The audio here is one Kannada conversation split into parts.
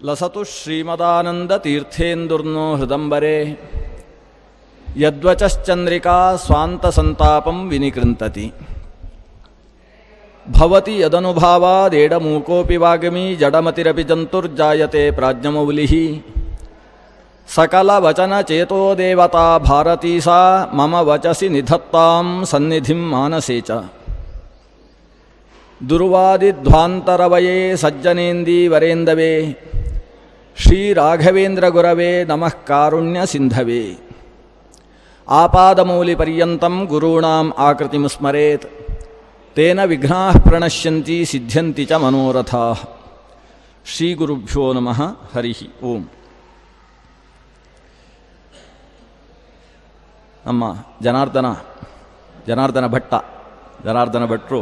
ಲಸತು ಶ್ರೀಮದಾನಂದತೀರ್ಥೇಂದುರ್ನೋ ಹೃದಂಬರೆ ಯದ್ವಚಶ್ಚಂದ್ರಿಕಾ ಸ್ವಾಂತಸಂತಾಪಂ ವಿನಿಕೃಂತತಿ ಭವತಿ ಯದನುಭಾವಾದೇಡಮೂಕೋಪಿ ವಾಗಮಿ ಜಡಮತಿರಪಿ ಜಂತುರ್ಜಾಯತೆ ಪ್ರಾಜ್ಞಮೌಲಿಃ सकलवचनचेतो देवता भारती सा मम वचसि निधत्तां सन्निधिं मानसे च दुर्वादिध्वान्तरवये सज्जनेन्दीवरेन्दवे श्रीराघवेन्द्रगुरवे नमः कारुण्यसिन्धवे आपादमौलिपर्यन्तं गुरूणाम् आकृतिं स्मरेत् तेन विघ्नाः प्रणश्यन्ति सिद्ध्यन्ति च मनोरथाः श्रीगुरुभ्यो नमः हरिः ओम् ನಮ್ಮ ಜನಾರ್ದನ ಜನಾರ್ದನ ಭಟ್ಟ ಜನಾರ್ದನ ಭಟ್ರು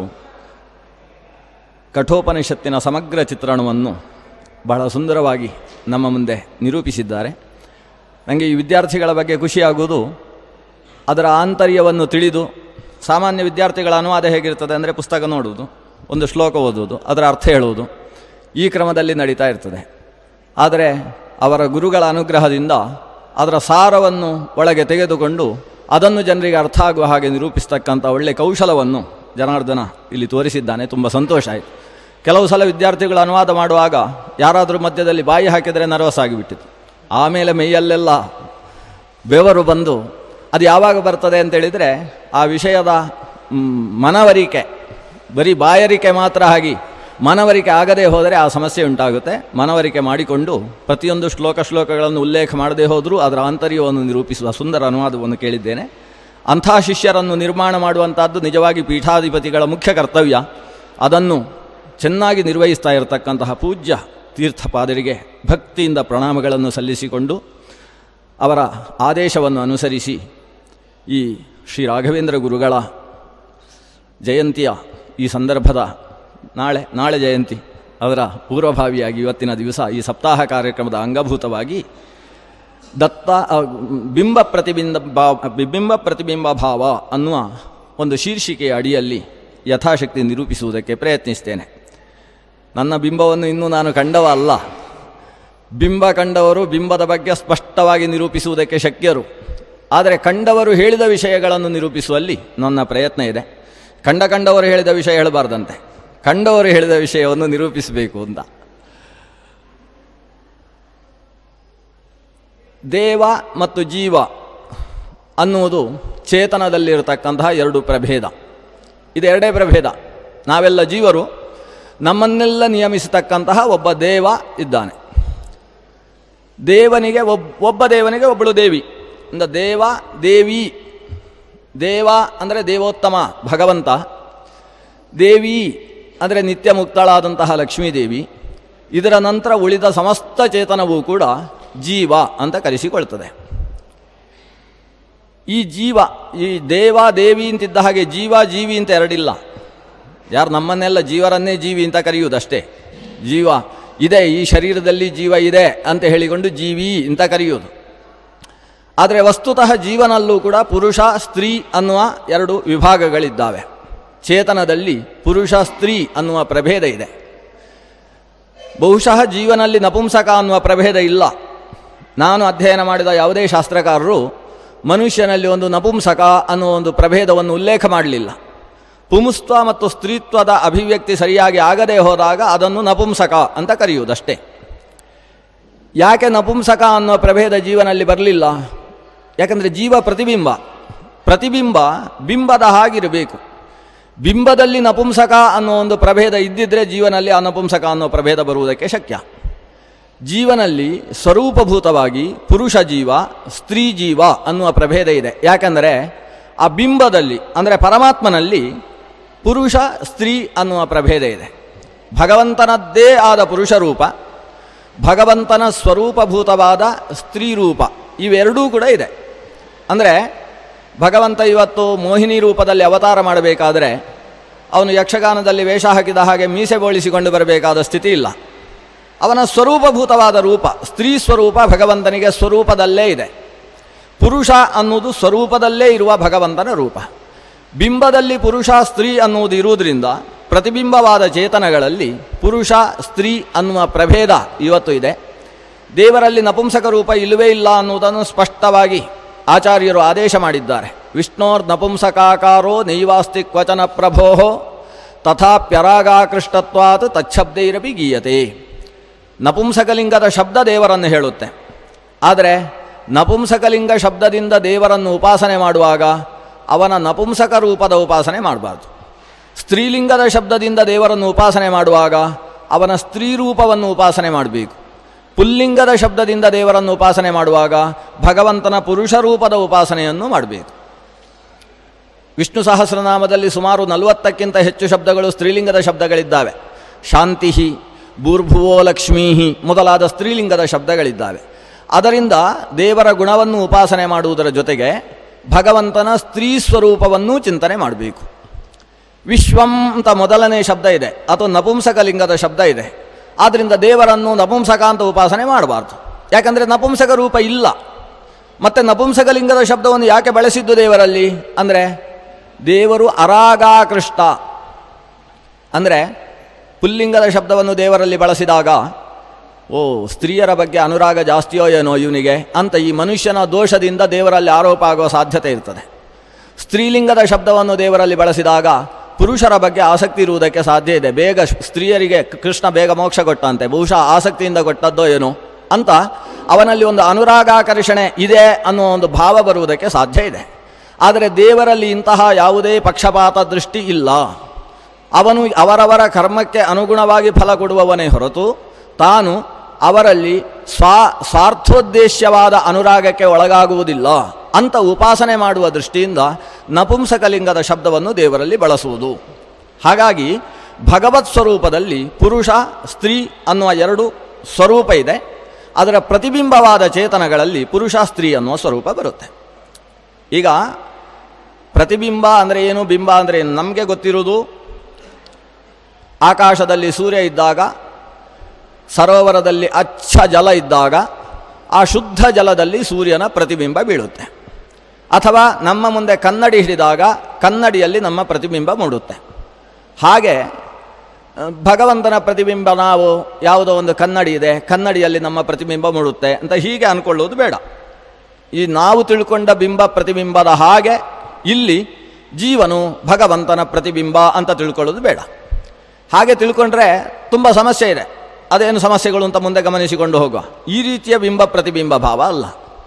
ಕಠೋಪನಿಷತ್ತಿನ ಸಮಗ್ರ ಚಿತ್ರಣವನ್ನು ಬಹಳ ಸುಂದರವಾಗಿ ನಮ್ಮ ಮುಂದೆ ನಿರೂಪಿಸಿದ್ದಾರೆ ನನಗೆ ಈ ವಿದ್ಯಾರ್ಥಿಗಳ ಬಗ್ಗೆ ಖುಷಿಯಾಗುವುದು ಅದರ ಆಂತರ್ಯವನ್ನು ತಿಳಿದು ಸಾಮಾನ್ಯ ವಿದ್ಯಾರ್ಥಿಗಳ ಅನುವಾದ ಹೇಗಿರ್ತದೆ ಅಂದರೆ ಪುಸ್ತಕ ನೋಡುವುದು ಒಂದು ಶ್ಲೋಕ ಓದುವುದು ಅದರ ಅರ್ಥ ಹೇಳುವುದು ಈ ಕ್ರಮದಲ್ಲಿ ನಡೀತಾ ಇರ್ತದೆ ಆದರೆ ಅವರ ಗುರುಗಳ ಅನುಗ್ರಹದಿಂದ ಅದರ ಸಾರವನ್ನು ಒಳಗೆ ತೆಗೆದುಕೊಂಡು ಅದನ್ನು ಜನರಿಗೆ ಅರ್ಥ ಆಗುವ ಹಾಗೆ ನಿರೂಪಿಸ್ತಕ್ಕಂಥ ಒಳ್ಳೆಯ ಕೌಶಲವನ್ನು ಜನಾರ್ದನ ಇಲ್ಲಿ ತೋರಿಸಿದ್ದಾನೆ ತುಂಬ ಸಂತೋಷ ಆಯಿತು ಕೆಲವು ಸಲ ವಿದ್ಯಾರ್ಥಿಗಳು ಅನುವಾದ ಮಾಡುವಾಗ ಯಾರಾದರೂ ಮಧ್ಯದಲ್ಲಿ ಬಾಯಿ ಹಾಕಿದರೆ ನರ್ವಸ್ ಆಗಿಬಿಟ್ಟಿತ್ತು ಆಮೇಲೆ ಮೈಯಲ್ಲೆಲ್ಲ ಬೆವರು ಬಂದು ಅದು ಯಾವಾಗ ಬರ್ತದೆ ಅಂತೇಳಿದರೆ ಆ ವಿಷಯದ ಮ್, ಮನವರಿಕೆ ಬರೀ ಬಾಯರಿಕೆ ಮಾತ್ರ ಆಗಿ ಮನವರಿಕೆ ಆಗದೇ ಹೋದರೆ ಆ ಸಮಸ್ಯೆ ಉಂಟಾಗುತ್ತೆ ಮನವರಿಕೆ ಮಾಡಿಕೊಂಡು ಪ್ರತಿಯೊಂದು ಶ್ಲೋಕ ಶ್ಲೋಕಗಳನ್ನು ಉಲ್ಲೇಖ ಮಾಡದೇ ಹೋದರೂ ಅದರ ಆಂತರ್ಯವನ್ನು ನಿರೂಪಿಸುವ ಸುಂದರ ಅನುವಾದವನ್ನು ಕೇಳಿದ್ದೇನೆ ಅಂಥ ಶಿಷ್ಯರನ್ನು ನಿರ್ಮಾಣ ಮಾಡುವಂಥದ್ದು ನಿಜವಾಗಿ ಪೀಠಾಧಿಪತಿಗಳ ಮುಖ್ಯ ಕರ್ತವ್ಯ ಅದನ್ನು ಚೆನ್ನಾಗಿ ನಿರ್ವಹಿಸ್ತಾ ಇರತಕ್ಕಂತಹ ಪೂಜ್ಯ ತೀರ್ಥಪಾದರಿಗೆ ಭಕ್ತಿಯಿಂದ ಪ್ರಣಾಮಗಳನ್ನು ಸಲ್ಲಿಸಿಕೊಂಡು ಅವರ ಆದೇಶವನ್ನು ಅನುಸರಿಸಿ ಈ ಶ್ರೀ ರಾಘವೇಂದ್ರ ಗುರುಗಳ ಜಯಂತಿಯ ಈ ಸಂದರ್ಭದ ನಾಳೆ ನಾಳೆ ಜಯಂತಿ ಅದರ ಪೂರ್ವಭಾವಿಯಾಗಿ ಇವತ್ತಿನ ದಿವಸ ಈ ಸಪ್ತಾಹ ಕಾರ್ಯಕ್ರಮದ ಅಂಗಭೂತವಾಗಿ ದತ್ತ ಅ, ಬಿಂಬ ಪ್ರತಿಬಿಂಬ ಭಾವ ಬಿಂಬ ಪ್ರತಿಬಿಂಬ ಭಾವ ಅನ್ನುವ ಒಂದು ಶೀರ್ಷಿಕೆಯ ಅಡಿಯಲ್ಲಿ ಯಥಾಶಕ್ತಿ ನಿರೂಪಿಸುವುದಕ್ಕೆ ಪ್ರಯತ್ನಿಸ್ತೇನೆ ನನ್ನ ಬಿಂಬವನ್ನು ಇನ್ನೂ ನಾನು ಕಂಡವ ಅಲ್ಲ ಬಿಂಬ ಕಂಡವರು ಬಿಂಬದ ಬಗ್ಗೆ ಸ್ಪಷ್ಟವಾಗಿ ನಿರೂಪಿಸುವುದಕ್ಕೆ ಶಕ್ಯರು ಆದರೆ ಕಂಡವರು ಹೇಳಿದ ವಿಷಯಗಳನ್ನು ನಿರೂಪಿಸುವಲ್ಲಿ ನನ್ನ ಪ್ರಯತ್ನ ಇದೆ ಕಂಡ ಕಂಡವರು ಹೇಳಿದ ವಿಷಯ ಹೇಳಬಾರ್ದಂತೆ ಕಂಡವರು ಹೇಳಿದ ವಿಷಯವನ್ನು ನಿರೂಪಿಸಬೇಕು ಅಂತ ದೇವ ಮತ್ತು ಜೀವ ಅನ್ನುವುದು ಚೇತನದಲ್ಲಿರತಕ್ಕಂತಹ ಎರಡು ಪ್ರಭೇದ ಇದೆರಡೇ ಪ್ರಭೇದ ನಾವೆಲ್ಲ ಜೀವರು ನಮ್ಮನ್ನೆಲ್ಲ ನಿಯಮಿಸತಕ್ಕಂತಹ ಒಬ್ಬ ದೇವ ಇದ್ದಾನೆ ದೇವನಿಗೆ ಒಬ್ ಒಬ್ಬ ದೇವನಿಗೆ ಒಬ್ಬಳು ದೇವಿ ಅಂದ ದೇವ ದೇವಿ ದೇವ ಅಂದರೆ ದೇವೋತ್ತಮ ಭಗವಂತ ದೇವಿ ಅಂದರೆ ನಿತ್ಯ ಮುಕ್ತಳಾದಂತಹ ಲಕ್ಷ್ಮೀದೇವಿ ಇದರ ನಂತರ ಉಳಿದ ಸಮಸ್ತ ಚೇತನವೂ ಕೂಡ ಜೀವ ಅಂತ ಕರೆಸಿಕೊಳ್ತದೆ ಈ ಜೀವ ಈ ದೇವ ದೇವಿ ಅಂತಿದ್ದ ಹಾಗೆ ಜೀವ ಜೀವಿ ಅಂತ ಎರಡಿಲ್ಲ ಯಾರು ನಮ್ಮನ್ನೆಲ್ಲ ಜೀವರನ್ನೇ ಜೀವಿ ಅಂತ ಕರೆಯುವುದಷ್ಟೇ ಜೀವ ಇದೆ ಈ ಶರೀರದಲ್ಲಿ ಜೀವ ಇದೆ ಅಂತ ಹೇಳಿಕೊಂಡು ಜೀವಿ ಅಂತ ಕರೆಯುವುದು ಆದರೆ ವಸ್ತುತಃ ಜೀವನಲ್ಲೂ ಕೂಡ ಪುರುಷ ಸ್ತ್ರೀ ಅನ್ನುವ ಎರಡು ವಿಭಾಗಗಳಿದ್ದಾವೆ ಚೇತನದಲ್ಲಿ ಪುರುಷ ಸ್ತ್ರೀ ಅನ್ನುವ ಪ್ರಭೇದ ಇದೆ ಬಹುಶಃ ಜೀವನಲ್ಲಿ ನಪುಂಸಕ ಅನ್ನುವ ಪ್ರಭೇದ ಇಲ್ಲ ನಾನು ಅಧ್ಯಯನ ಮಾಡಿದ ಯಾವುದೇ ಶಾಸ್ತ್ರಕಾರರು ಮನುಷ್ಯನಲ್ಲಿ ಒಂದು ನಪುಂಸಕ ಅನ್ನುವ ಒಂದು ಪ್ರಭೇದವನ್ನು ಉಲ್ಲೇಖ ಮಾಡಲಿಲ್ಲ ಪುಂಸ್ತ್ವ ಮತ್ತು ಸ್ತ್ರೀತ್ವದ ಅಭಿವ್ಯಕ್ತಿ ಸರಿಯಾಗಿ ಆಗದೇ ಹೋದಾಗ ಅದನ್ನು ನಪುಂಸಕ ಅಂತ ಕರೆಯುವುದಷ್ಟೇ ಯಾಕೆ ನಪುಂಸಕ ಅನ್ನೋ ಪ್ರಭೇದ ಜೀವನಲ್ಲಿ ಬರಲಿಲ್ಲ ಯಾಕಂದರೆ ಜೀವ ಪ್ರತಿಬಿಂಬ ಪ್ರತಿಬಿಂಬ ಬಿಂಬದ ಹಾಗಿರಬೇಕು ಬಿಂಬದಲ್ಲಿ ನಪುಂಸಕ ಅನ್ನೋ ಒಂದು ಪ್ರಭೇದ ಇದ್ದಿದ್ರೆ ಜೀವನಲ್ಲಿ ಆ ನಪುಂಸಕ ಅನ್ನೋ ಪ್ರಭೇದ ಬರುವುದಕ್ಕೆ ಶಕ್ಯ ಜೀವನಲ್ಲಿ ಸ್ವರೂಪಭೂತವಾಗಿ ಪುರುಷ ಜೀವ ಸ್ತ್ರೀ ಜೀವ ಅನ್ನುವ ಪ್ರಭೇದ ಇದೆ ಯಾಕಂದರೆ ಆ ಬಿಂಬದಲ್ಲಿ ಅಂದರೆ ಪರಮಾತ್ಮನಲ್ಲಿ ಪುರುಷ ಸ್ತ್ರೀ ಅನ್ನುವ ಪ್ರಭೇದ ಇದೆ ಭಗವಂತನದ್ದೇ ಆದ ಪುರುಷ ರೂಪ ಭಗವಂತನ ಸ್ವರೂಪಭೂತವಾದ ಸ್ತ್ರೀ ರೂಪ ಇವೆರಡೂ ಕೂಡ ಇದೆ ಅಂದರೆ ಭಗವಂತ ಇವತ್ತು ಮೋಹಿನಿ ರೂಪದಲ್ಲಿ ಅವತಾರ ಮಾಡಬೇಕಾದರೆ ಅವನು ಯಕ್ಷಗಾನದಲ್ಲಿ ವೇಷ ಹಾಕಿದ ಹಾಗೆ ಮೀಸೆ ಬೋಳಿಸಿಕೊಂಡು ಬರಬೇಕಾದ ಸ್ಥಿತಿ ಇಲ್ಲ ಅವನ ಸ್ವರೂಪಭೂತವಾದ ರೂಪ ಸ್ತ್ರೀ ಸ್ವರೂಪ ಭಗವಂತನಿಗೆ ಸ್ವರೂಪದಲ್ಲೇ ಇದೆ ಪುರುಷ ಅನ್ನುವುದು ಸ್ವರೂಪದಲ್ಲೇ ಇರುವ ಭಗವಂತನ ರೂಪ ಬಿಂಬದಲ್ಲಿ ಪುರುಷ ಸ್ತ್ರೀ ಅನ್ನುವುದು ಇರುವುದರಿಂದ ಪ್ರತಿಬಿಂಬವಾದ ಚೇತನಗಳಲ್ಲಿ ಪುರುಷ ಸ್ತ್ರೀ ಅನ್ನುವ ಪ್ರಭೇದ ಇವತ್ತು ಇದೆ ದೇವರಲ್ಲಿ ನಪುಂಸಕ ರೂಪ ಇಲ್ಲವೇ ಇಲ್ಲ ಅನ್ನುವುದನ್ನು ಸ್ಪಷ್ಟವಾಗಿ ಆಚಾರ್ಯರು ಆದೇಶ ಮಾಡಿದ್ದಾರೆ ವಿಷ್ಣೋರ್ ನಪುಂಸಕಾಕಾರೋ ನೈವಾಸ್ತಿ ಕ್ವಚನ ಪ್ರಭೋ ತಥಾಪ್ಯರಾಗಾಕೃಷ್ಟತ್ವಾತ್ ತಚ್ಛಬ್ದೈರಪಿ ಗೀಯತೆ ನಪುಂಸಕಲಿಂಗದ ಶಬ್ದ ದೇವರನ್ನು ಹೇಳುತ್ತೆ ಆದರೆ ನಪುಂಸಕಲಿಂಗ ಶಬ್ದದಿಂದ ದೇವರನ್ನು ಉಪಾಸನೆ ಮಾಡುವಾಗ ಅವನ ನಪುಂಸಕ ರೂಪದ ಉಪಾಸನೆ ಮಾಡಬಾರ್ದು ಸ್ತ್ರೀಲಿಂಗದ ಶಬ್ದದಿಂದ ದೇವರನ್ನು ಉಪಾಸನೆ ಮಾಡುವಾಗ ಅವನ ಸ್ತ್ರೀ ರೂಪವನ್ನು ಉಪಾಸನೆ ಮಾಡಬೇಕು ಪುಲ್ಲಿಂಗದ ಶಬ್ದದಿಂದ ದೇವರನ್ನು ಉಪಾಸನೆ ಮಾಡುವಾಗ ಭಗವಂತನ ಪುರುಷ ರೂಪದ ಉಪಾಸನೆಯನ್ನು ಮಾಡಬೇಕು ವಿಷ್ಣು ಸಹಸ್ರನಾಮದಲ್ಲಿ ಸುಮಾರು ನಲವತ್ತಕ್ಕಿಂತ ಹೆಚ್ಚು ಶಬ್ದಗಳು ಸ್ತ್ರೀಲಿಂಗದ ಶಬ್ದಗಳಿದ್ದಾವೆ ಶಾಂತಿ ಭೂರ್ಭುವೋ ಲಕ್ಷ್ಮೀ ಮೊದಲಾದ ಸ್ತ್ರೀಲಿಂಗದ ಶಬ್ದಗಳಿದ್ದಾವೆ ಅದರಿಂದ ದೇವರ ಗುಣವನ್ನು ಉಪಾಸನೆ ಮಾಡುವುದರ ಜೊತೆಗೆ ಭಗವಂತನ ಸ್ತ್ರೀ ಸ್ವರೂಪವನ್ನೂ ಚಿಂತನೆ ಮಾಡಬೇಕು ವಿಶ್ವಂ ಅಂತ ಮೊದಲನೇ ಶಬ್ದ ಇದೆ ಅಥವಾ ನಪುಂಸಕಲಿಂಗದ ಶಬ್ದ ಇದೆ ಆದ್ದರಿಂದ ದೇವರನ್ನು ನಪುಂಸಕ ಅಂತ ಉಪಾಸನೆ ಮಾಡಬಾರ್ದು ಯಾಕಂದರೆ ನಪುಂಸಕ ರೂಪ ಇಲ್ಲ ಮತ್ತು ನಪುಂಸಕಲಿಂಗದ ಶಬ್ದವನ್ನು ಯಾಕೆ ಬಳಸಿದ್ದು ದೇವರಲ್ಲಿ ಅಂದರೆ ದೇವರು ಅರಾಗಾಕೃಷ್ಟ ಅಂದರೆ ಪುಲ್ಲಿಂಗದ ಶಬ್ದವನ್ನು ದೇವರಲ್ಲಿ ಬಳಸಿದಾಗ ಓ ಸ್ತ್ರೀಯರ ಬಗ್ಗೆ ಅನುರಾಗ ಜಾಸ್ತಿಯೋ ಏನೋ ಇವನಿಗೆ ಅಂತ ಈ ಮನುಷ್ಯನ ದೋಷದಿಂದ ದೇವರಲ್ಲಿ ಆರೋಪ ಆಗುವ ಸಾಧ್ಯತೆ ಇರ್ತದೆ ಸ್ತ್ರೀಲಿಂಗದ ಶಬ್ದವನ್ನು ದೇವರಲ್ಲಿ ಬಳಸಿದಾಗ ಪುರುಷರ ಬಗ್ಗೆ ಆಸಕ್ತಿ ಇರುವುದಕ್ಕೆ ಸಾಧ್ಯ ಇದೆ ಬೇಗ ಸ್ತ್ರೀಯರಿಗೆ ಕೃಷ್ಣ ಬೇಗ ಮೋಕ್ಷ ಕೊಟ್ಟಂತೆ ಬಹುಶಃ ಆಸಕ್ತಿಯಿಂದ ಕೊಟ್ಟದ್ದೋ ಏನೋ ಅಂತ ಅವನಲ್ಲಿ ಒಂದು ಅನುರಾಗಾಕರ್ಷಣೆ ಇದೆ ಅನ್ನೋ ಒಂದು ಭಾವ ಬರುವುದಕ್ಕೆ ಸಾಧ್ಯ ಇದೆ ಆದರೆ ದೇವರಲ್ಲಿ ಇಂತಹ ಯಾವುದೇ ಪಕ್ಷಪಾತ ದೃಷ್ಟಿ ಇಲ್ಲ ಅವನು ಅವರವರ ಕರ್ಮಕ್ಕೆ ಅನುಗುಣವಾಗಿ ಫಲ ಕೊಡುವವನೇ ಹೊರತು ತಾನು ಅವರಲ್ಲಿ ಸ್ವಾ ಸ್ವಾರ್ಥೋದ್ದೇಶ್ಯವಾದ ಅನುರಾಗಕ್ಕೆ ಒಳಗಾಗುವುದಿಲ್ಲ ಅಂತ ಉಪಾಸನೆ ಮಾಡುವ ದೃಷ್ಟಿಯಿಂದ ನಪುಂಸಕಲಿಂಗದ ಶಬ್ದವನ್ನು ದೇವರಲ್ಲಿ ಬಳಸುವುದು ಹಾಗಾಗಿ ಭಗವತ್ ಸ್ವರೂಪದಲ್ಲಿ ಪುರುಷ ಸ್ತ್ರೀ ಅನ್ನುವ ಎರಡು ಸ್ವರೂಪ ಇದೆ ಅದರ ಪ್ರತಿಬಿಂಬವಾದ ಚೇತನಗಳಲ್ಲಿ ಪುರುಷ ಸ್ತ್ರೀ ಅನ್ನುವ ಸ್ವರೂಪ ಬರುತ್ತೆ ಈಗ ಪ್ರತಿಬಿಂಬ ಅಂದರೆ ಏನು ಬಿಂಬ ಅಂದರೆ ಏನು ನಮಗೆ ಗೊತ್ತಿರುವುದು ಆಕಾಶದಲ್ಲಿ ಸೂರ್ಯ ಇದ್ದಾಗ ಸರೋವರದಲ್ಲಿ ಅಚ್ಚ ಜಲ ಇದ್ದಾಗ ಆ ಶುದ್ಧ ಜಲದಲ್ಲಿ ಸೂರ್ಯನ ಪ್ರತಿಬಿಂಬ ಬೀಳುತ್ತೆ ಅಥವಾ ನಮ್ಮ ಮುಂದೆ ಕನ್ನಡಿ ಹಿಡಿದಾಗ ಕನ್ನಡಿಯಲ್ಲಿ ನಮ್ಮ ಪ್ರತಿಬಿಂಬ ಮೂಡುತ್ತೆ ಹಾಗೆ ಆ, ಭಗವಂತನ ಪ್ರತಿಬಿಂಬ ನಾವು ಯಾವುದೋ ಒಂದು ಕನ್ನಡಿ ಇದೆ ಕನ್ನಡಿಯಲ್ಲಿ ನಮ್ಮ ಪ್ರತಿಬಿಂಬ ಮೂಡುತ್ತೆ ಅಂತ ಹೀಗೆ ಅಂದ್ಕೊಳ್ಳೋದು ಬೇಡ ಈ ನಾವು ತಿಳ್ಕೊಂಡ ಬಿಂಬ ಪ್ರತಿಬಿಂಬದ ಹಾಗೆ ಇಲ್ಲಿ ಜೀವನು ಭಗವಂತನ ಪ್ರತಿಬಿಂಬ ಅಂತ ತಿಳ್ಕೊಳ್ಳೋದು ಬೇಡ ಹಾಗೆ ತಿಳ್ಕೊಂಡ್ರೆ ತುಂಬ ಸಮಸ್ಯೆ ಇದೆ ಅದೇನು ಸಮಸ್ಯೆಗಳು ಅಂತ ಮುಂದೆ ಗಮನಿಸಿಕೊಂಡು ಹೋಗುವ ಈ ರೀತಿಯ ಬಿಂಬ ಪ್ರತಿಬಿಂಬ ಭಾವ ಅಲ್ಲ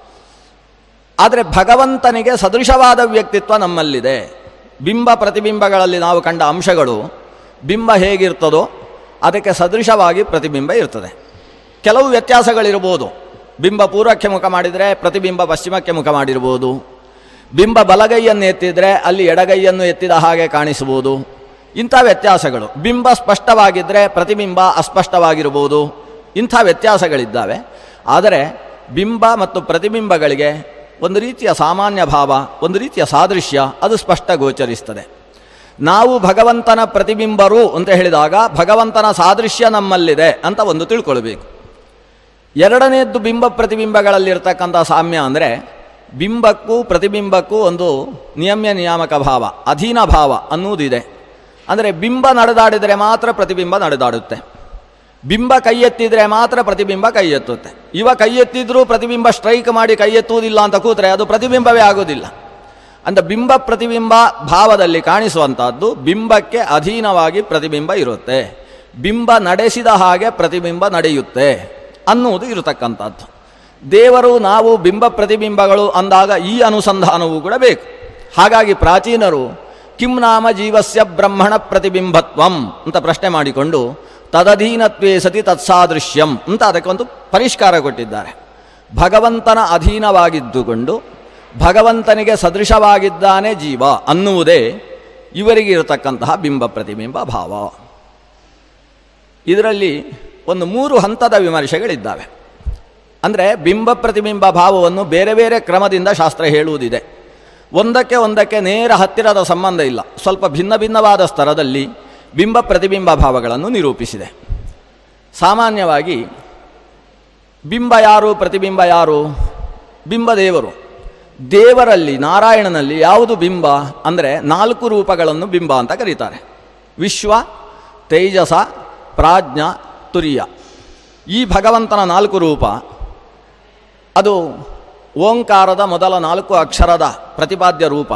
ಆದರೆ ಭಗವಂತನಿಗೆ ಸದೃಶವಾದ ವ್ಯಕ್ತಿತ್ವ ನಮ್ಮಲ್ಲಿದೆ ಬಿಂಬ ಪ್ರತಿಬಿಂಬಗಳಲ್ಲಿ ನಾವು ಕಂಡ ಅಂಶಗಳು ಬಿಂಬ ಹೇಗಿರ್ತದೋ ಅದಕ್ಕೆ ಸದೃಶವಾಗಿ ಪ್ರತಿಬಿಂಬ ಇರ್ತದೆ ಕೆಲವು ವ್ಯತ್ಯಾಸಗಳಿರ್ಬೋದು ಬಿಂಬ ಪೂರ್ವಕ್ಕೆ ಮುಖ ಮಾಡಿದರೆ ಪ್ರತಿಬಿಂಬ ಪಶ್ಚಿಮಕ್ಕೆ ಮುಖ ಮಾಡಿರ್ಬೋದು ಬಿಂಬ ಬಲಗೈಯನ್ನು ಎತ್ತಿದರೆ ಅಲ್ಲಿ ಎಡಗೈಯನ್ನು ಎತ್ತಿದ ಹಾಗೆ ಕಾಣಿಸಬಹುದು ಇಂಥ ವ್ಯತ್ಯಾಸಗಳು ಬಿಂಬ ಸ್ಪಷ್ಟವಾಗಿದ್ದರೆ ಪ್ರತಿಬಿಂಬ ಅಸ್ಪಷ್ಟವಾಗಿರ್ಬೋದು ಇಂಥ ವ್ಯತ್ಯಾಸಗಳಿದ್ದಾವೆ ಆದರೆ ಬಿಂಬ ಮತ್ತು ಪ್ರತಿಬಿಂಬಗಳಿಗೆ ಒಂದು ರೀತಿಯ ಸಾಮಾನ್ಯ ಭಾವ ಒಂದು ರೀತಿಯ ಸಾದೃಶ್ಯ ಅದು ಸ್ಪಷ್ಟ ಗೋಚರಿಸ್ತದೆ ನಾವು ಭಗವಂತನ ಪ್ರತಿಬಿಂಬರು ಅಂತ ಹೇಳಿದಾಗ ಭಗವಂತನ ಸಾದೃಶ್ಯ ನಮ್ಮಲ್ಲಿದೆ ಅಂತ ಒಂದು ತಿಳ್ಕೊಳ್ಬೇಕು ಎರಡನೇದ್ದು ಬಿಂಬ ಪ್ರತಿಬಿಂಬಗಳಲ್ಲಿರ್ತಕ್ಕಂಥ ಸಾಮ್ಯ ಅಂದರೆ ಬಿಂಬಕ್ಕೂ ಪ್ರತಿಬಿಂಬಕ್ಕೂ ಒಂದು ನಿಯಮ್ಯ ನಿಯಾಮಕ ಭಾವ ಅಧೀನ ಭಾವ ಅನ್ನುವುದಿದೆ ಅಂದರೆ ಬಿಂಬ ನಡೆದಾಡಿದರೆ ಮಾತ್ರ ಪ್ರತಿಬಿಂಬ ನಡೆದಾಡುತ್ತೆ ಬಿಂಬ ಕೈ ಎತ್ತಿದರೆ ಮಾತ್ರ ಪ್ರತಿಬಿಂಬ ಕೈ ಎತ್ತುತ್ತೆ ಇವ ಕೈ ಎತ್ತಿದ್ರೂ ಪ್ರತಿಬಿಂಬ ಸ್ಟ್ರೈಕ್ ಮಾಡಿ ಕೈ ಎತ್ತುವುದಿಲ್ಲ ಅಂತ ಕೂತ್ರೆ ಅದು ಪ್ರತಿಬಿಂಬವೇ ಆಗೋದಿಲ್ಲ ಅಂತ ಬಿಂಬ ಪ್ರತಿಬಿಂಬ ಭಾವದಲ್ಲಿ ಕಾಣಿಸುವಂಥದ್ದು ಬಿಂಬಕ್ಕೆ ಅಧೀನವಾಗಿ ಪ್ರತಿಬಿಂಬ ಇರುತ್ತೆ ಬಿಂಬ ನಡೆಸಿದ ಹಾಗೆ ಪ್ರತಿಬಿಂಬ ನಡೆಯುತ್ತೆ ಅನ್ನುವುದು ಇರತಕ್ಕಂಥದ್ದು ದೇವರು ನಾವು ಬಿಂಬ ಪ್ರತಿಬಿಂಬಗಳು ಅಂದಾಗ ಈ ಅನುಸಂಧಾನವೂ ಕೂಡ ಬೇಕು ಹಾಗಾಗಿ ಪ್ರಾಚೀನರು ಕಿಂ ನಾಮ ಜೀವಸ್ಯ ಬ್ರಹ್ಮಣ ಪ್ರತಿಬಿಂಬತ್ವಂ ಅಂತ ಪ್ರಶ್ನೆ ಮಾಡಿಕೊಂಡು ತದಧೀನತ್ವೇ ಸತಿ ತತ್ಸಾದೃಶ್ಯಂ ಅಂತ ಅದಕ್ಕೊಂದು ಪರಿಷ್ಕಾರ ಕೊಟ್ಟಿದ್ದಾರೆ ಭಗವಂತನ ಅಧೀನವಾಗಿದ್ದುಕೊಂಡು ಭಗವಂತನಿಗೆ ಸದೃಶವಾಗಿದ್ದಾನೆ ಜೀವ ಅನ್ನುವುದೇ ಇವರಿಗೆ ಇರತಕ್ಕಂತಹ ಬಿಂಬ ಪ್ರತಿಬಿಂಬ ಭಾವ ಇದರಲ್ಲಿ ಒಂದು ಮೂರು ಹಂತದ ವಿಮರ್ಶೆಗಳಿದ್ದಾವೆ ಅಂದರೆ ಬಿಂಬ ಪ್ರತಿಬಿಂಬ ಭಾವವನ್ನು ಬೇರೆ ಬೇರೆ ಕ್ರಮದಿಂದ ಶಾಸ್ತ್ರ ಹೇಳುವುದಿದೆ ಒಂದಕ್ಕೆ ಒಂದಕ್ಕೆ ನೇರ ಹತ್ತಿರದ ಸಂಬಂಧ ಇಲ್ಲ ಸ್ವಲ್ಪ ಭಿನ್ನ ಭಿನ್ನವಾದ ಸ್ತರದಲ್ಲಿ ಬಿಂಬ ಪ್ರತಿಬಿಂಬ ಭಾವಗಳನ್ನು ನಿರೂಪಿಸಿದೆ ಸಾಮಾನ್ಯವಾಗಿ ಬಿಂಬ ಯಾರು ಪ್ರತಿಬಿಂಬ ಯಾರು ಬಿಂಬ ದೇವರು ದೇವರಲ್ಲಿ ನಾರಾಯಣನಲ್ಲಿ ಯಾವುದು ಬಿಂಬ ಅಂದರೆ ನಾಲ್ಕು ರೂಪಗಳನ್ನು ಬಿಂಬ ಅಂತ ಕರೀತಾರೆ ವಿಶ್ವ ತೇಜಸ ಪ್ರಾಜ್ಞ ತುರಿಯ ಈ ಭಗವಂತನ ನಾಲ್ಕು ರೂಪ ಅದು ಓಂಕಾರದ ಮೊದಲ ನಾಲ್ಕು ಅಕ್ಷರದ ಪ್ರತಿಪಾದ್ಯ ರೂಪ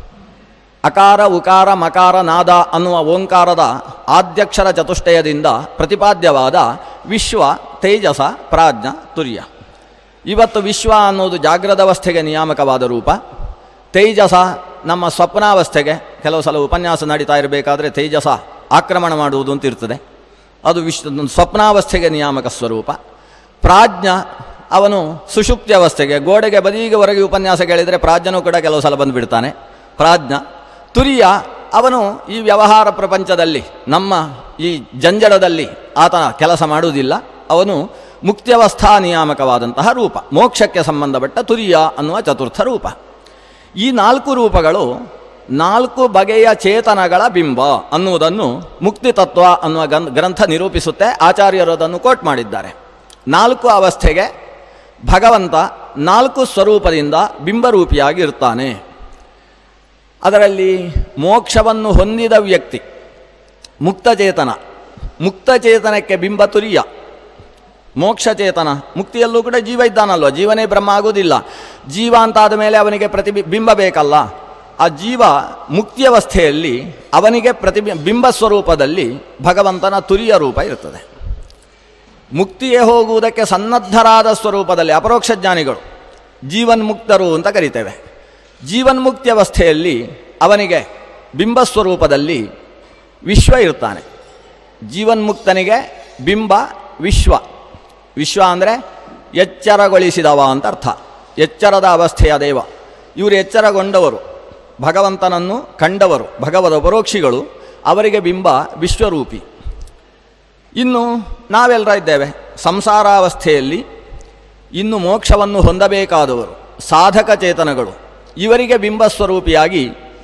ಅಕಾರ ಉಕಾರ ಮಕಾರ ನಾದ ಅನ್ನುವ ಓಂಕಾರದ ಆದ್ಯಕ್ಷರ ಚತುಷ್ಟಯದಿಂದ ಪ್ರತಿಪಾದ್ಯವಾದ ವಿಶ್ವ ತೇಜಸ ಪ್ರಾಜ್ಞ ತುರ್ಯ ಇವತ್ತು ವಿಶ್ವ ಅನ್ನೋದು ಜಾಗ್ರದವಸ್ಥೆಗೆ ನಿಯಾಮಕವಾದ ರೂಪ ತೇಜಸ ನಮ್ಮ ಸ್ವಪ್ನಾವಸ್ಥೆಗೆ ಕೆಲವು ಸಲ ಉಪನ್ಯಾಸ ನಡೀತಾ ಇರಬೇಕಾದ್ರೆ ತೇಜಸ ಆಕ್ರಮಣ ಮಾಡುವುದು ಅಂತ ಇರ್ತದೆ ಅದು ವಿಶ್ವ ಸ್ವಪ್ನಾವಸ್ಥೆಗೆ ನಿಯಾಮಕ ಸ್ವರೂಪ ಪ್ರಾಜ್ಞ ಅವನು ಸುಷುಪ್ತಿ ಅವಸ್ಥೆಗೆ ಗೋಡೆಗೆ ಬದಿಗೆ ಹೊರಗೆ ಉಪನ್ಯಾಸ ಕೇಳಿದರೆ ಪ್ರಾಜ್ಞನೂ ಕೂಡ ಕೆಲವು ಸಲ ಬಂದುಬಿಡ್ತಾನೆ ಪ್ರಾಜ್ಞ ತುರಿಯ ಅವನು ಈ ವ್ಯವಹಾರ ಪ್ರಪಂಚದಲ್ಲಿ ನಮ್ಮ ಈ ಜಂಜಡದಲ್ಲಿ ಆತನ ಕೆಲಸ ಮಾಡುವುದಿಲ್ಲ ಅವನು ಮುಕ್ತ್ಯವಸ್ಥಾ ನಿಯಾಮಕವಾದಂತಹ ರೂಪ ಮೋಕ್ಷಕ್ಕೆ ಸಂಬಂಧಪಟ್ಟ ತುರಿಯ ಅನ್ನುವ ಚತುರ್ಥ ರೂಪ ಈ ನಾಲ್ಕು ರೂಪಗಳು ನಾಲ್ಕು ಬಗೆಯ ಚೇತನಗಳ ಬಿಂಬ ಅನ್ನುವುದನ್ನು ಮುಕ್ತಿ ತತ್ವ ಅನ್ನುವ ಗನ್ ಗ್ರಂಥ ನಿರೂಪಿಸುತ್ತೆ ಆಚಾರ್ಯರು ಅದನ್ನು ಕೋಟ್ ಮಾಡಿದ್ದಾರೆ ನಾಲ್ಕು ಅವಸ್ಥೆಗೆ ಭಗವಂತ ನಾಲ್ಕು ಸ್ವರೂಪದಿಂದ ಬಿಂಬರೂಪಿಯಾಗಿ ಇರ್ತಾನೆ ಅದರಲ್ಲಿ ಮೋಕ್ಷವನ್ನು ಹೊಂದಿದ ವ್ಯಕ್ತಿ ಮುಕ್ತಚೇತನ ಮುಕ್ತಚೇತನಕ್ಕೆ ಬಿಂಬ ತುರಿಯ ಮೋಕ್ಷಚೇತನ ಮುಕ್ತಿಯಲ್ಲೂ ಕೂಡ ಜೀವ ಇದ್ದಾನಲ್ವ ಜೀವನೇ ಬ್ರಹ್ಮ ಆಗುವುದಿಲ್ಲ ಜೀವ ಅಂತಾದ ಮೇಲೆ ಅವನಿಗೆ ಪ್ರತಿಬಿ ಬಿಂಬ ಬೇಕಲ್ಲ ಆ ಜೀವ ಮುಕ್ತಿಯವಸ್ಥೆಯಲ್ಲಿ ಅವನಿಗೆ ಪ್ರತಿಬಿ ಬಿಂಬ ಸ್ವರೂಪದಲ್ಲಿ ಭಗವಂತನ ತುರಿಯ ರೂಪ ಇರ್ತದೆ ಮುಕ್ತಿಯೇ ಹೋಗುವುದಕ್ಕೆ ಸನ್ನದ್ಧರಾದ ಸ್ವರೂಪದಲ್ಲಿ ಅಪರೋಕ್ಷ ಜ್ಞಾನಿಗಳು ಜೀವನ್ಮುಕ್ತರು ಅಂತ ಕರಿತೇವೆ ಜೀವನ್ಮುಕ್ತಿ ಅವಸ್ಥೆಯಲ್ಲಿ ಅವನಿಗೆ ಬಿಂಬ ಸ್ವರೂಪದಲ್ಲಿ ವಿಶ್ವ ಇರ್ತಾನೆ ಜೀವನ್ಮುಕ್ತನಿಗೆ ಬಿಂಬ ವಿಶ್ವ ವಿಶ್ವ ಅಂದರೆ ಎಚ್ಚರಗೊಳಿಸಿದವ ಅಂತ ಅರ್ಥ ಎಚ್ಚರದ ಅವಸ್ಥೆಯ ದೇವ ಇವರು ಎಚ್ಚರಗೊಂಡವರು ಭಗವಂತನನ್ನು ಕಂಡವರು ಭಗವದ ಪರೋಕ್ಷಿಗಳು ಅವರಿಗೆ ಬಿಂಬ ವಿಶ್ವರೂಪಿ ಇನ್ನು ನಾವೆಲ್ಲರ ಇದ್ದೇವೆ ಸಂಸಾರಾವಸ್ಥೆಯಲ್ಲಿ ಇನ್ನು ಮೋಕ್ಷವನ್ನು ಹೊಂದಬೇಕಾದವರು ಸಾಧಕ ಚೇತನಗಳು ಇವರಿಗೆ ಬಿಂಬಸ್ವರೂಪಿಯಾಗಿ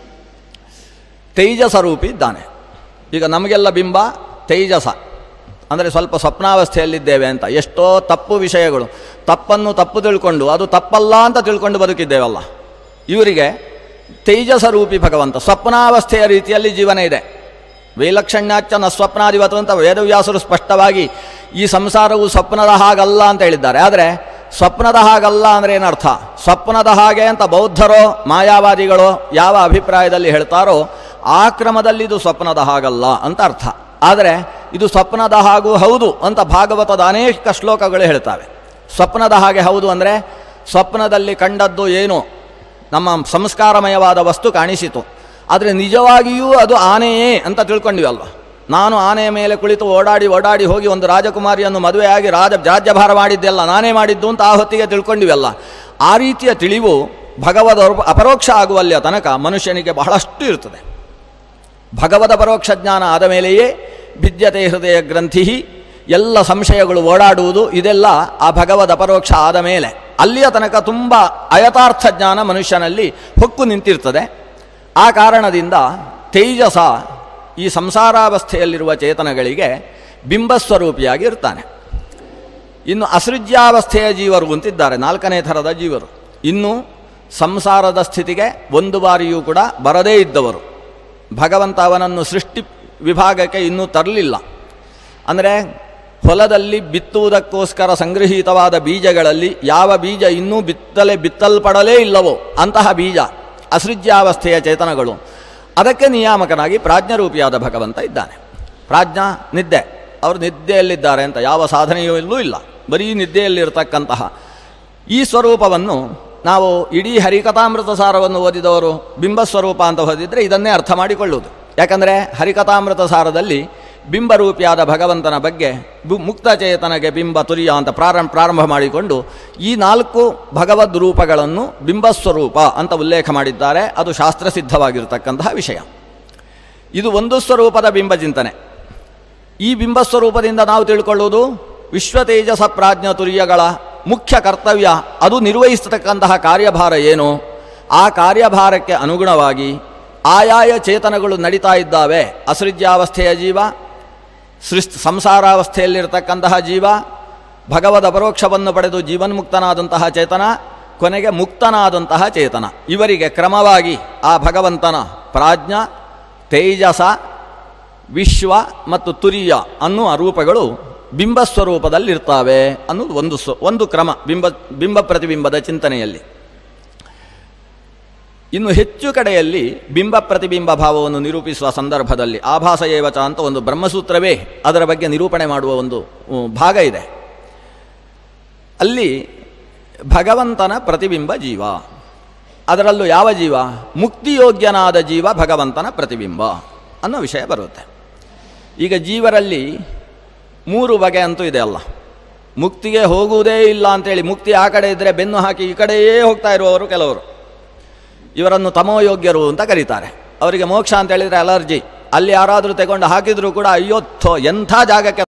ತೇಜಸ್ವರೂಪಿ ಇದ್ದಾನೆ ಈಗ ನಮಗೆಲ್ಲ ಬಿಂಬ ತೇಜಸ ಅಂದರೆ ಸ್ವಲ್ಪ ಸ್ವಪ್ನಾವಸ್ಥೆಯಲ್ಲಿದ್ದೇವೆ ಅಂತ ಎಷ್ಟೋ ತಪ್ಪು ವಿಷಯಗಳು ತಪ್ಪನ್ನು ತಪ್ಪು ತಿಳ್ಕೊಂಡು ಅದು ತಪ್ಪಲ್ಲ ಅಂತ ತಿಳ್ಕೊಂಡು ಬದುಕಿದ್ದೇವಲ್ಲ ಇವರಿಗೆ ತೇಜಸರೂಪಿ ಭಗವಂತ ಸ್ವಪ್ನಾವಸ್ಥೆಯ ರೀತಿಯಲ್ಲಿ ಜೀವನ ಇದೆ ವೈಲಕ್ಷಣ್ಯಾಚ್ಚ ನ ಸ್ವಪ್ನಾಧಿವತು ಅಂತ ವೇದವ್ಯಾಸರು ಸ್ಪಷ್ಟವಾಗಿ ಈ ಸಂಸಾರವು ಸ್ವಪ್ನದ ಹಾಗಲ್ಲ ಅಂತ ಹೇಳಿದ್ದಾರೆ ಆದರೆ ಸ್ವಪ್ನದ ಹಾಗಲ್ಲ ಅಂದರೆ ಏನರ್ಥ ಸ್ವಪ್ನದ ಹಾಗೆ ಅಂತ ಬೌದ್ಧರೋ ಮಾಯಾವಾದಿಗಳೋ ಯಾವ ಅಭಿಪ್ರಾಯದಲ್ಲಿ ಹೇಳ್ತಾರೋ ಆ ಕ್ರಮದಲ್ಲಿ ಇದು ಸ್ವಪ್ನದ ಹಾಗಲ್ಲ ಅಂತ ಅರ್ಥ ಆದರೆ ಇದು ಸ್ವಪ್ನದ ಹಾಗೂ ಹೌದು ಅಂತ ಭಾಗವತದ ಅನೇಕ ಶ್ಲೋಕಗಳು ಹೇಳ್ತಾವೆ ಸ್ವಪ್ನದ ಹಾಗೆ ಹೌದು ಅಂದರೆ ಸ್ವಪ್ನದಲ್ಲಿ ಕಂಡದ್ದು ಏನು ನಮ್ಮ ಸಂಸ್ಕಾರಮಯವಾದ ವಸ್ತು ಕಾಣಿಸಿತು ಆದರೆ ನಿಜವಾಗಿಯೂ ಅದು ಆನೆಯೇ ಅಂತ ತಿಳ್ಕೊಂಡಿವಲ್ವ ನಾನು ಆನೆಯ ಮೇಲೆ ಕುಳಿತು ಓಡಾಡಿ ಓಡಾಡಿ ಹೋಗಿ ಒಂದು ರಾಜಕುಮಾರಿಯನ್ನು ಮದುವೆಯಾಗಿ ರಾಜ ರಾಜ್ಯಭಾರ ಮಾಡಿದ್ದೆಲ್ಲ ನಾನೇ ಮಾಡಿದ್ದು ಅಂತ ಆ ಹೊತ್ತಿಗೆ ತಿಳ್ಕೊಂಡಿವಲ್ಲ ಆ ರೀತಿಯ ತಿಳಿವು ಭಗವದ ಅಪರೋಕ್ಷ ಆಗುವಲ್ಲಿಯ ತನಕ ಮನುಷ್ಯನಿಗೆ ಬಹಳಷ್ಟು ಇರ್ತದೆ ಭಗವದ ಪರೋಕ್ಷ ಜ್ಞಾನ ಆದ ಮೇಲೆಯೇ ಭಿದ್ಯತೆ ಹೃದಯ ಗ್ರಂಥಿ ಎಲ್ಲ ಸಂಶಯಗಳು ಓಡಾಡುವುದು ಇದೆಲ್ಲ ಆ ಭಗವದ ಅಪರೋಕ್ಷ ಆದ ಮೇಲೆ ಅಲ್ಲಿಯ ತನಕ ತುಂಬ ಅಯಥಾರ್ಥ ಜ್ಞಾನ ಮನುಷ್ಯನಲ್ಲಿ ಹೊಕ್ಕು ನಿಂತಿರ್ತದೆ ಆ ಕಾರಣದಿಂದ ತೇಜಸ ಈ ಸಂಸಾರಾವಸ್ಥೆಯಲ್ಲಿರುವ ಚೇತನಗಳಿಗೆ ಬಿಂಬಸ್ವರೂಪಿಯಾಗಿ ಇರ್ತಾನೆ ಇನ್ನು ಅಸೃಜ್ಯಾವಸ್ಥೆಯ ಜೀವರು ಅಂತಿದ್ದಾರೆ ನಾಲ್ಕನೇ ಥರದ ಜೀವರು ಇನ್ನು ಸಂಸಾರದ ಸ್ಥಿತಿಗೆ ಒಂದು ಬಾರಿಯೂ ಕೂಡ ಬರದೇ ಇದ್ದವರು ಭಗವಂತ ಅವನನ್ನು ಸೃಷ್ಟಿ ವಿಭಾಗಕ್ಕೆ ಇನ್ನೂ ತರಲಿಲ್ಲ ಅಂದರೆ ಹೊಲದಲ್ಲಿ ಬಿತ್ತುವುದಕ್ಕೋಸ್ಕರ ಸಂಗ್ರಹೀತವಾದ ಬೀಜಗಳಲ್ಲಿ ಯಾವ ಬೀಜ ಇನ್ನೂ ಬಿತ್ತಲೆ ಬಿತ್ತಲ್ಪಡಲೇ ಇಲ್ಲವೋ ಅಂತಹ ಬೀಜ ಅಸೃಜ್ಯಾವಸ್ಥೆಯ ಚೇತನಗಳು ಅದಕ್ಕೆ ನಿಯಾಮಕನಾಗಿ ಪ್ರಾಜ್ಞರೂಪಿಯಾದ ಭಗವಂತ ಇದ್ದಾನೆ ಪ್ರಾಜ್ಞಾ ನಿದ್ದೆ ಅವರು ನಿದ್ದೆಯಲ್ಲಿದ್ದಾರೆ ಅಂತ ಯಾವ ಸಾಧನೆಯೂ ಇಲ್ಲೂ ಇಲ್ಲ ಬರೀ ನಿದ್ದೆಯಲ್ಲಿರ್ತಕ್ಕಂತಹ ಈ ಸ್ವರೂಪವನ್ನು ನಾವು ಇಡೀ ಹರಿಕಥಾಮೃತ ಸಾರವನ್ನು ಓದಿದವರು ಬಿಂಬಸ್ವರೂಪ ಅಂತ ಓದಿದರೆ ಇದನ್ನೇ ಅರ್ಥ ಮಾಡಿಕೊಳ್ಳುವುದು ಯಾಕಂದರೆ ಹರಿಕಥಾಮೃತ ಸಾರದಲ್ಲಿ ಬಿಂಬರೂಪಿಯಾದ ಭಗವಂತನ ಬಗ್ಗೆ ಬು ಮುಕ್ತಚೇತನಗೆ ಬಿಂಬ ತುರಿಯ ಅಂತ ಪ್ರಾರಂಭ ಪ್ರಾರಂಭ ಮಾಡಿಕೊಂಡು ಈ ನಾಲ್ಕು ಭಗವದ್ ರೂಪಗಳನ್ನು ಬಿಂಬಸ್ವರೂಪ ಅಂತ ಉಲ್ಲೇಖ ಮಾಡಿದ್ದಾರೆ ಅದು ಶಾಸ್ತ್ರಸಿದ್ಧವಾಗಿರತಕ್ಕಂತಹ ವಿಷಯ ಇದು ಒಂದು ಸ್ವರೂಪದ ಬಿಂಬ ಚಿಂತನೆ ಈ ಬಿಂಬಸ್ವರೂಪದಿಂದ ನಾವು ತಿಳ್ಕೊಳ್ಳುವುದು ವಿಶ್ವ ತೇಜಸ ಪ್ರಾಜ್ಞ ತುರ್ಯಗಳ ಮುಖ್ಯ ಕರ್ತವ್ಯ ಅದು ನಿರ್ವಹಿಸತಕ್ಕಂತಹ ಕಾರ್ಯಭಾರ ಏನು ಆ ಕಾರ್ಯಭಾರಕ್ಕೆ ಅನುಗುಣವಾಗಿ ಆಯಾಯ ಚೇತನಗಳು ನಡೀತಾ ಇದ್ದಾವೆ ಅಸೃಜ್ಯಾವಸ್ಥೆಯ ಜೀವ ಸೃಷ್ಟಿ ಸಂಸಾರಾವಸ್ಥೆಯಲ್ಲಿರತಕ್ಕಂತಹ ಜೀವ ಭಗವದ ಪರೋಕ್ಷವನ್ನು ಪಡೆದು ಜೀವನ್ಮುಕ್ತನಾದಂತಹ ಚೇತನ ಕೊನೆಗೆ ಮುಕ್ತನಾದಂತಹ ಚೇತನ ಇವರಿಗೆ ಕ್ರಮವಾಗಿ ಆ ಭಗವಂತನ ಪ್ರಾಜ್ಞ ತೇಜಸ ವಿಶ್ವ ಮತ್ತು ತುರಿಯ ಅನ್ನುವ ರೂಪಗಳು ಬಿಂಬಸ್ವರೂಪದಲ್ಲಿರ್ತಾವೆ ಅನ್ನೋದು ಒಂದು ಸ್ವ ಒಂದು ಕ್ರಮ ಬಿಂಬ ಬಿಂಬ ಪ್ರತಿಬಿಂಬದ ಚಿಂತನೆಯಲ್ಲಿ ಇನ್ನು ಹೆಚ್ಚು ಕಡೆಯಲ್ಲಿ ಬಿಂಬ ಪ್ರತಿಬಿಂಬ ಭಾವವನ್ನು ನಿರೂಪಿಸುವ ಸಂದರ್ಭದಲ್ಲಿ ಆಭಾಸ ಏವಚ ಅಂತ ಒಂದು ಬ್ರಹ್ಮಸೂತ್ರವೇ ಅದರ ಬಗ್ಗೆ ನಿರೂಪಣೆ ಮಾಡುವ ಒಂದು ಉ, ಭಾಗ ಇದೆ ಅಲ್ಲಿ ಭಗವಂತನ ಪ್ರತಿಬಿಂಬ ಜೀವ ಅದರಲ್ಲೂ ಯಾವ ಜೀವ ಮುಕ್ತಿಯೋಗ್ಯನಾದ ಜೀವ ಭಗವಂತನ ಪ್ರತಿಬಿಂಬ ಅನ್ನೋ ವಿಷಯ ಬರುತ್ತೆ ಈಗ ಜೀವರಲ್ಲಿ ಮೂರು ಬಗೆ ಅಂತೂ ಇದೆ ಅಲ್ಲ ಮುಕ್ತಿಗೆ ಹೋಗುವುದೇ ಇಲ್ಲ ಅಂತೇಳಿ ಮುಕ್ತಿ ಆ ಕಡೆ ಇದ್ದರೆ ಬೆನ್ನು ಹಾಕಿ ಈ ಕಡೆಯೇ ಹೋಗ್ತಾ ಇರುವವರು ಕೆಲವರು ಇವರನ್ನು ತಮೋಯೋಗ್ಯರು ಅಂತ ಕರೀತಾರೆ ಅವರಿಗೆ ಮೋಕ್ಷ ಅಂತ ಹೇಳಿದರೆ ಅಲರ್ಜಿ ಅಲ್ಲಿ ಯಾರಾದರೂ ತಗೊಂಡು ಹಾಕಿದರೂ ಕೂಡ ಅಯ್ಯೋ ಥೋ ಎಂಥ ಜಾಗಕ್ಕೆ